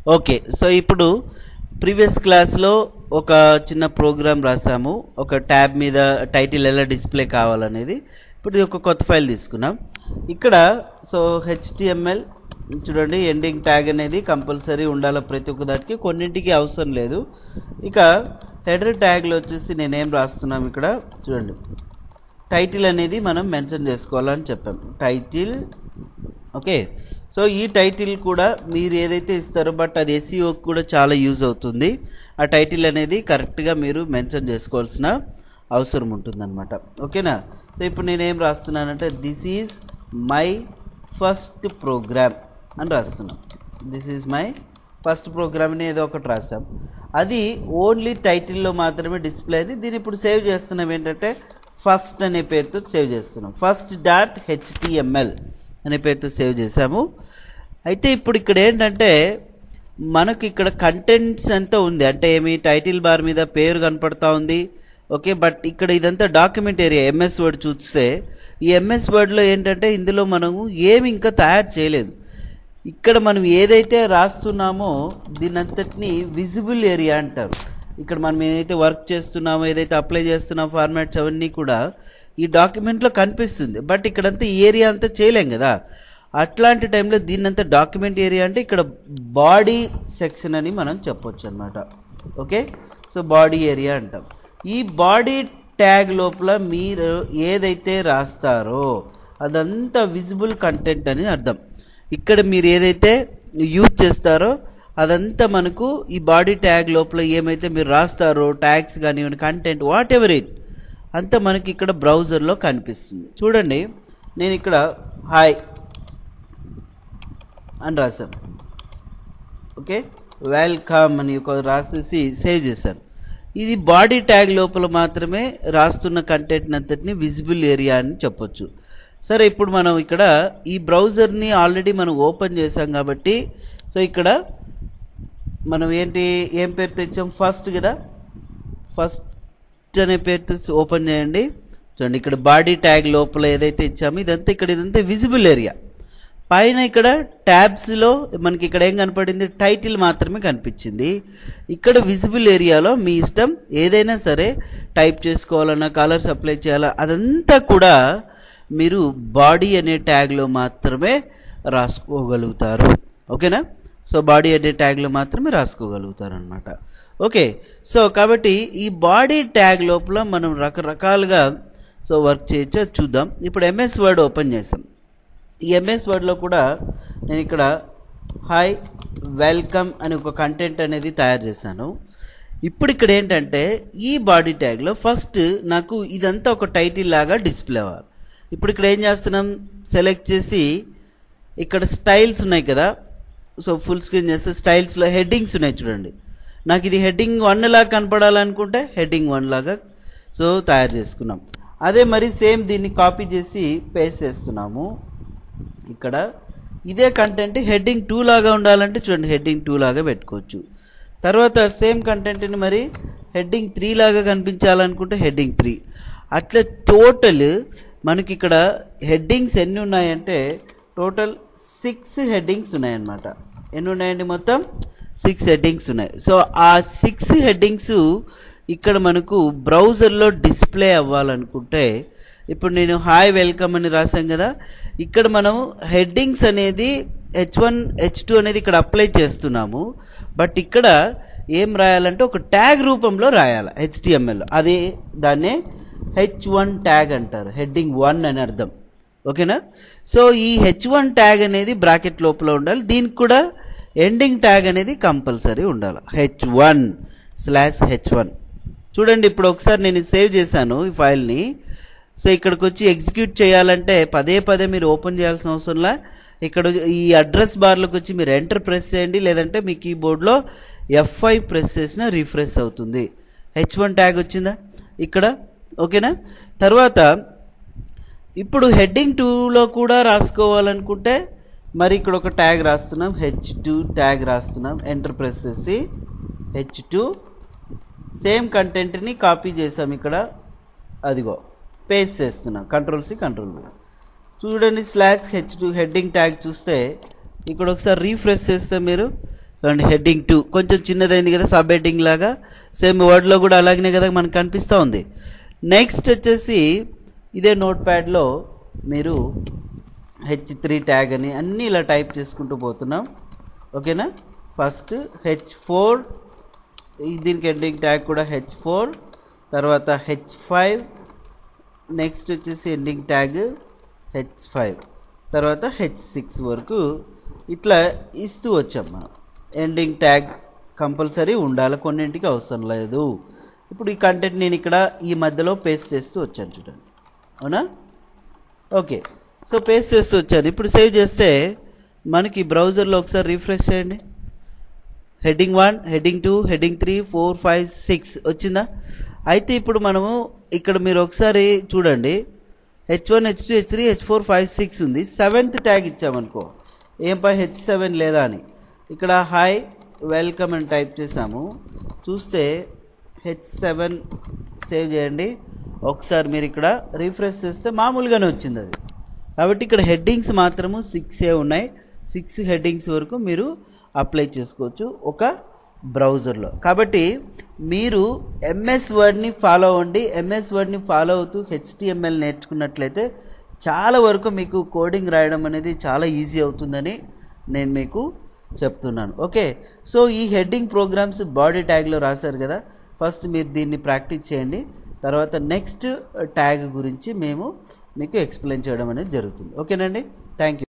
okay so ఇప్పుడు previous క్లాస్లో ఒక చిన్న ప్రోగ్రామ్ రాసాము ఒక ట్యాబ్ మీద టైటిల్ ఎలా డిస్ప్లే కావాలనేది ఇప్పుడు ఇది ఒక కొత్త ఫైల్ తీసుకున్నాం ఇక్కడ సో హెచ్టిఎంఎల్ చూడండి ఎండింగ్ ట్యాగ్ అనేది కంపల్సరీ ఉండాలి ప్రతి ఒక్క దానికి కొన్నింటికి అవసరం లేదు ఇక హెడర్ ట్యాగ్లో వచ్చేసి నేనేం రాస్తున్నాం ఇక్కడ చూడండి టైటిల్ అనేది మనం మెన్షన్ చేసుకోవాలని చెప్పాం టైటిల్ ఓకే సో ఈ టైటిల్ కూడా మీరు ఏదైతే ఇస్తారో బట్ అది ఎస్ఈఓ కూడా చాలా యూజ్ అవుతుంది ఆ టైటిల్ అనేది కరెక్ట్గా మీరు మెన్షన్ చేసుకోవాల్సిన అవసరం ఉంటుందన్నమాట ఓకేనా సో ఇప్పుడు నేనేం రాస్తున్నానంటే this is my first program అని రాస్తున్నాం దిస్ ఈజ్ మై ఫస్ట్ ప్రోగ్రామ్ని ఏదో ఒకటి రాసాం అది ఓన్లీ టైటిల్లో మాత్రమే డిస్ప్లే అయింది దీన్ని ఇప్పుడు సేవ్ చేస్తున్నాం ఏంటంటే ఫస్ట్ అనే పేరుతో సేవ్ చేస్తున్నాం ఫస్ట్ డాట్ హెచ్టిఎంఎల్ అనే పేరుతో సేవ్ చేసాము అయితే ఇప్పుడు ఇక్కడ ఏంటంటే మనకు ఇక్కడ కంటెంట్స్ అంతా ఉంది అంటే ఏమి టైటిల్ బార్ మీద పేరు కనపడతా ఉంది ఓకే బట్ ఇక్కడ ఇదంతా డాక్యుమెంట్ ఏరియా ఎంఎస్ వర్డ్ చూస్తే ఈ ఎంఎస్ వర్డ్లో ఏంటంటే ఇందులో మనము ఏమి ఇంకా తయారు చేయలేదు ఇక్కడ మనం ఏదైతే రాస్తున్నామో దీనంతటిని విజిబుల్ ఏరియా అంటారు ఇక్కడ మనం ఏదైతే వర్క్ చేస్తున్నామో ఏదైతే అప్లై చేస్తున్నామో ఫార్మాట్స్ అవన్నీ కూడా ఈ డాక్యుమెంట్లో కనిపిస్తుంది బట్ ఇక్కడంతా ఈ ఏరియా అంతా చేయలేం కదా అట్లాంటి టైంలో దీన్నంతా డాక్యుమెంట్ ఏరియా అంటే ఇక్కడ బాడీ సెక్షన్ అని మనం చెప్పొచ్చు అనమాట ఓకే సో బాడీ ఏరియా అంటాం ఈ బాడీ ట్యాగ్ లోపల మీరు ఏదైతే రాస్తారో అదంతా విజిబుల్ కంటెంట్ అని అర్థం ఇక్కడ మీరు ఏదైతే యూజ్ చేస్తారో అదంతా మనకు ఈ బాడీ ట్యాగ్ లోపల ఏమైతే మీరు రాస్తారో ట్యాగ్స్ కానివ్వండి కంటెంట్ వాట్ ఎవర్ ఇట్ అంతా మనకి ఇక్కడ బ్రౌజర్లో కనిపిస్తుంది చూడండి నేను ఇక్కడ హాయ్ అని రాశాను ఓకే వెల్కమ్ అని ఒక రాసేసి సేవ్ చేశాను ఇది బాడీ ట్యాగ్ లోపల మాత్రమే రాస్తున్న కంటెంట్ అంతటిని విజిబుల్ ఏరియా అని చెప్పొచ్చు సరే ఇప్పుడు మనం ఇక్కడ ఈ బ్రౌజర్ని ఆల్రెడీ మనం ఓపెన్ చేసాం కాబట్టి సో ఇక్కడ మనం ఏంటి ఏం పేరు తెచ్చాం ఫస్ట్ కదా ఫస్ట్ అనే పేరుతో ఓపెన్ చేయండి చూడండి ఇక్కడ బాడీ ట్యాగ్ లోపల ఏదైతే ఇచ్చామో ఇదంతా ఇక్కడ ఇదంతా విజిబుల్ ఏరియా పైన ఇక్కడ ట్యాబ్స్లో మనకి ఇక్కడ ఏం కనపడింది టైటిల్ మాత్రమే కనిపించింది ఇక్కడ విజిబుల్ ఏరియాలో మీ ఇష్టం ఏదైనా సరే టైప్ చేసుకోవాలన్నా కలర్స్ అప్లై చేయాలా అదంతా కూడా మీరు బాడీ అనే ట్యాగ్లో మాత్రమే రాసుకోగలుగుతారు ఓకేనా సో బాడీ అనే ట్యాగ్లో మాత్రమే రాసుకోగలుగుతారు అనమాట ఓకే సో కాబట్టి ఈ బాడీ ట్యాగ్ లోపల మనం రకరకాలుగా సో వర్క్ చేయొచ్చో చూద్దాం ఇప్పుడు ఎంఎస్ వర్డ్ ఓపెన్ చేసాం ఈ ఎంఎస్ వర్డ్లో కూడా నేను ఇక్కడ హాయ్ వెల్కమ్ అని ఒక కంటెంట్ అనేది తయారు చేశాను ఇప్పుడు ఇక్కడ ఏంటంటే ఈ బాడీ ట్యాగ్లో ఫస్ట్ నాకు ఇదంతా ఒక టైటిల్ లాగా డిస్ప్లే అవ్వాలి ఇప్పుడు ఇక్కడ ఏం చేస్తున్నాం సెలెక్ట్ చేసి ఇక్కడ స్టైల్స్ ఉన్నాయి కదా సో ఫుల్ స్క్రీన్ చేస్తే స్టైల్స్లో హెడ్డింగ్స్ ఉన్నాయి చూడండి నాకు ఇది హెడ్డింగ్ వన్ లాగా కనపడాలనుకుంటే హెడ్డింగ్ వన్ లాగా సో తయారు చేసుకున్నాం అదే మరి సేమ్ దీన్ని కాపీ చేసి పేస్ట్ చేస్తున్నాము ఇక్కడ ఇదే కంటెంట్ హెడ్డింగ్ టూ లాగా ఉండాలంటే చూడండి హెడ్డింగ్ టూ లాగా పెట్టుకోవచ్చు తర్వాత సేమ్ కంటెంట్ని మరి హెడ్డింగ్ త్రీ లాగా కనిపించాలనుకుంటే హెడ్డింగ్ త్రీ అట్లా టోటల్ మనకి ఇక్కడ హెడ్డింగ్స్ ఎన్ని ఉన్నాయంటే టోటల్ సిక్స్ హెడ్డింగ్స్ ఉన్నాయన్నమాట ఎన్ని ఉన్నాయండి మొత్తం సిక్స్ హెడ్డింగ్స్ ఉన్నాయి సో ఆ సిక్స్ హెడ్డింగ్స్ ఇక్కడ మనకు బ్రౌజర్లో డిస్ప్లే అవ్వాలనుకుంటే ఇప్పుడు నేను హాయ్ వెల్కమ్ అని రాసాం కదా ఇక్కడ మనం హెడ్డింగ్స్ అనేది హెచ్ వన్ హెచ్ టూ అనేది ఇక్కడ అప్లై చేస్తున్నాము బట్ ఇక్కడ ఏం రాయాలంటే ఒక ట్యాగ్ రూపంలో రాయాలి హెచ్టిఎంఎల్ అది దాన్నే హెచ్ వన్ ట్యాగ్ అంటారు హెడ్డింగ్ వన్ అని అర్థం ఓకేనా సో ఈ హెచ్ వన్ ట్యాగ్ అనేది బ్రాకెట్ లోపల ఉండాలి దీనికి కూడా ఎండింగ్ ట్యాగ్ అనేది కంపల్సరీ ఉండాలి H one slash H one చూడండి ఇప్పుడు ఒకసారి నేను సేవ్ చేశాను ఈ ఫైల్ని సో ఇక్కడికి వచ్చి ఎగ్జిక్యూట్ చేయాలంటే పదే పదే మీరు ఓపెన్ చేయాల్సిన అవసరంలా ఇక్కడ ఈ అడ్రస్ బార్లోకి వచ్చి మీరు ఎంటర్ ప్రెస్ చేయండి లేదంటే మీ కీబోర్డ్లో ఎఫ్ ఫైవ్ ప్రెస్ చేసిన రీఫ్రెష్ అవుతుంది హెచ్ వన్ ట్యాగ్ వచ్చిందా ఇక్కడ ఓకేనా తర్వాత ఇప్పుడు హెడ్డింగ్ టూలో కూడా రాసుకోవాలనుకుంటే మరి ఇక్కడ ఒక ట్యాగ్ రాస్తున్నాం హెచ్ టూ ట్యాగ్ రాస్తున్నాం ఎంటర్ ప్రెస్ చేసి హెచ్ టూ సేమ్ కంటెంట్ని కాపీ చేసాం ఇక్కడ అదిగో పేస్ట్ చేస్తున్నాం కంట్రోల్ సి కంట్రోల్ చూడండి slash H two heading tag చూస్తే ఇక్కడ ఒకసారి రీఫ్రెష్ చేస్తే మీరు చూడండి హెడ్డింగ్ టూ కొంచెం చిన్నదైంది కదా సబ్ హెడ్డింగ్ లాగా సేమ్ వర్డ్లో కూడా అలాగనే కదా మనకు కనిపిస్తూ ఉంది నెక్స్ట్ వచ్చేసి ఇదే నోట్ ప్యాడ్లో మీరు హెచ్ త్రీ ట్యాగ్ అని అన్నీ ఇలా టైప్ చేసుకుంటూ పోతున్నాం ఓకేనా ఫస్ట్ హెచ్ ఫోర్ దీనికి ఎండింగ్ ట్యాగ్ కూడా హెచ్ ఫోర్ తర్వాత హెచ్ ఫైవ్ నెక్స్ట్ వచ్చేసి ఎండింగ్ ట్యాగ్ హెచ్ ఫైవ్ తర్వాత హెచ్ సిక్స్ వరకు ఇట్లా ఇస్తూ వచ్చాం మనం ఎండింగ్ ట్యాగ్ కంపల్సరీ ఉండాలి కొన్నింటికి అవసరం లేదు ఇప్పుడు ఈ కంటెంట్ నేను ఇక్కడ ఈ మధ్యలో పేస్ట్ చేస్తూ వచ్చాను చూడండి అవునా ఓకే సో పేస్ట్ చేస్తూ వచ్చాను ఇప్పుడు సేవ్ చేస్తే మనకి బ్రౌజర్లో ఒకసారి రిఫ్రెష్ చేయండి heading one heading two heading three four five six వచ్చిందా అయితే ఇప్పుడు మనము ఇక్కడ మీరు ఒకసారి చూడండి H one H two H three H four five six ఉంది సెవెంత్ ట్యాగ్ ఇచ్చామనుకో ఏం పై హెచ్ సెవెన్ లేదా అని ఇక్కడ హాయ్ వెల్కమ్ అని టైప్ చేసాము చూస్తే హెచ్ సెవెన్ సేవ్ చేయండి ఒకసారి మీరు ఇక్కడ రీఫ్రెష్ చేస్తే మామూలుగానే వచ్చింది అది కాబట్టి ఇక్కడ హెడ్డింగ్స్ మాత్రము సిక్సే ఉన్నాయి సిక్స్ హెడ్డింగ్స్ వరకు మీరు అప్లై చేసుకోవచ్చు ఒక బ్రౌజర్లో కాబట్టి మీరు ఎంఎస్ వర్డ్ని ఫాలో అవ్వండి ఎంఎస్ వర్డ్ని ఫాలో అవుతూ హెచ్టిఎంఎల్ నేర్చుకున్నట్లయితే చాలా వరకు మీకు కోడింగ్ రాయడం అనేది చాలా ఈజీ అవుతుందని నేను మీకు చెప్తున్నాను ఓకే సో ఈ హెడ్డింగ్ ప్రోగ్రామ్స్ బాడీ ట్యాగ్లో రాశారు కదా ఫస్ట్ మీరు దీన్ని ప్రాక్టీస్ చేయండి తర్వాత నెక్స్ట్ ట్యాగ్ గురించి మేము మీకు ఎక్స్ప్లెయిన్ చేయడం అనేది జరుగుతుంది ఓకేనండి థ్యాంక్ యూ